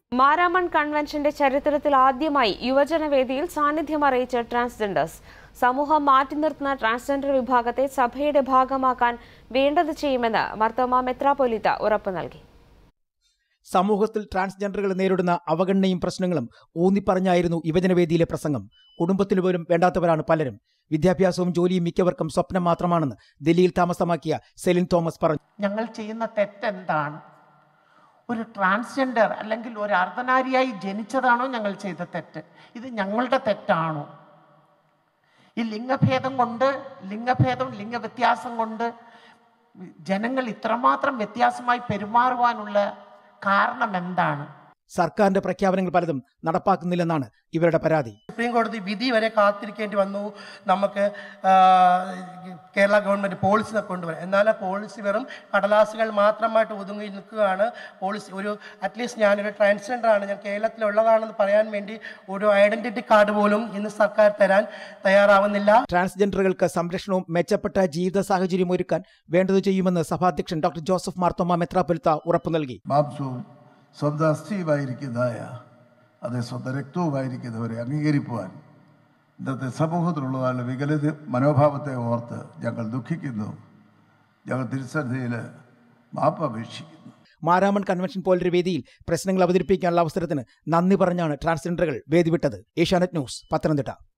മാരാമൺ കൺവെൻഷന്റെ ചരിത്രത്തിൽ ആദ്യമായി യുവജനവേദിയിൽ സാന്നിധ്യം അറിയിച്ച ട്രാൻസ്ജെൻഡേഴ്സ് സമൂഹം മാറ്റി നിർത്തുന്ന ട്രാൻസ്ജെൻഡർ വിഭാഗത്തെ സഭയുടെ ഭാഗമാക്കാൻ വേണ്ടത് ചെയ്യുമെന്ന് മർത്തോമ മെത്രാപ്പൊലിത്ത ഉറപ്പു നൽകി സമൂഹത്തിൽ ട്രാൻസ്ജെൻഡറുകൾ നേരിടുന്ന അവഗണനയും പ്രശ്നങ്ങളും ഊന്നിപ്പറഞ്ഞായിരുന്നു യുവജനവേദിയിലെ പ്രസംഗം കുടുംബത്തിന് പോലും വേണ്ടാത്തവരാണ് പലരും വിദ്യാഭ്യാസവും ജോലിയും മിക്കവർക്കും സ്വപ്നം മാത്രമാണെന്ന് ഡൽഹിയിൽ താമസമാക്കിയ സെലിൻ തോമസ് പറഞ്ഞു ഞങ്ങൾ ചെയ്യുന്ന തെറ്റെന്താണ് ഒരു ട്രാൻസ്ജെൻഡർ അല്ലെങ്കിൽ ഒരു അർദ്ധനാരിയായി ജനിച്ചതാണോ ഞങ്ങൾ ചെയ്ത തെറ്റ് ഇത് ഞങ്ങളുടെ തെറ്റാണോ ഈ ലിംഗഭേദം കൊണ്ട് ലിംഗഭേദം ലിംഗവ്യത്യാസം കൊണ്ട് ജനങ്ങൾ ഇത്രമാത്രം വ്യത്യാസമായി പെരുമാറുവാനുള്ള കാരണം എന്താണ് സർക്കാരിന്റെ പ്രഖ്യാപനങ്ങൾ പലതും നടപ്പാക്കുന്നില്ലെന്നാണ് ഇവരുടെ പരാതി സുപ്രീം കോടതി വിധി വരെ കാത്തിരിക്കേണ്ടി വന്നു നമുക്ക് ആ, കേരള ഗവൺമെൻറ് പോളിസി കൊണ്ടുവരാൻ എന്നാൽ ആ പോളിസി വെറും കടലാസുകൾ മാത്രമായിട്ട് ഒതുങ്ങി നിൽക്കുകയാണ് പോളിസി ഒരു അറ്റ്ലീസ്റ്റ് ഞാനൊരു ട്രാൻസ്ജെൻഡർ ആണ് ഞാൻ കേരളത്തിലുള്ളതാണെന്ന് പറയാൻ വേണ്ടി ഒരു ഐഡന്റിറ്റി കാർഡ് പോലും ഇന്ന് സർക്കാർ തരാൻ തയ്യാറാവുന്നില്ല ട്രാൻസ്ജെൻഡറുകൾക്ക് സംരക്ഷണവും മെച്ചപ്പെട്ട ജീവിത സാഹചര്യം ഒരുക്കാൻ വേണ്ടത് ചെയ്യുമെന്ന് സഭാധ്യക്ഷൻ ഡോക്ടർ ജോസഫ് മാർത്തോമ മെത്രാപ്പൊലിത്ത ഉറപ്പു നൽകി മാംസവും സ്വന്തം അസ്ഥിയുമായിരിക്കുന്നതായ അതേ സ്വന്തം രക്തവുമായിരിക്കുന്നവരെ അംഗീകരിക്കുവാൻ ഇന്നത്തെ സമൂഹത്തിലുള്ളതായ വികലിത മനോഭാവത്തെ ഓർത്ത് ഞങ്ങൾ ദുഃഖിക്കുന്നു ഞങ്ങൾ തിരുസന്നിധിയിൽ മാപ്പ് അപേക്ഷിക്കുന്നു മാരാമൺ കൺവെൻഷൻ പോലൊരു വേദിയിൽ പ്രശ്നങ്ങൾ അവതരിപ്പിക്കാനുള്ള അവസരത്തിന് നന്ദി പറഞ്ഞാണ് ട്രാൻസ്ജെൻഡറുകൾ വേദി വിട്ടത് ഏഷ്യാനെറ്റ് ന്യൂസ് പത്തനംതിട്ട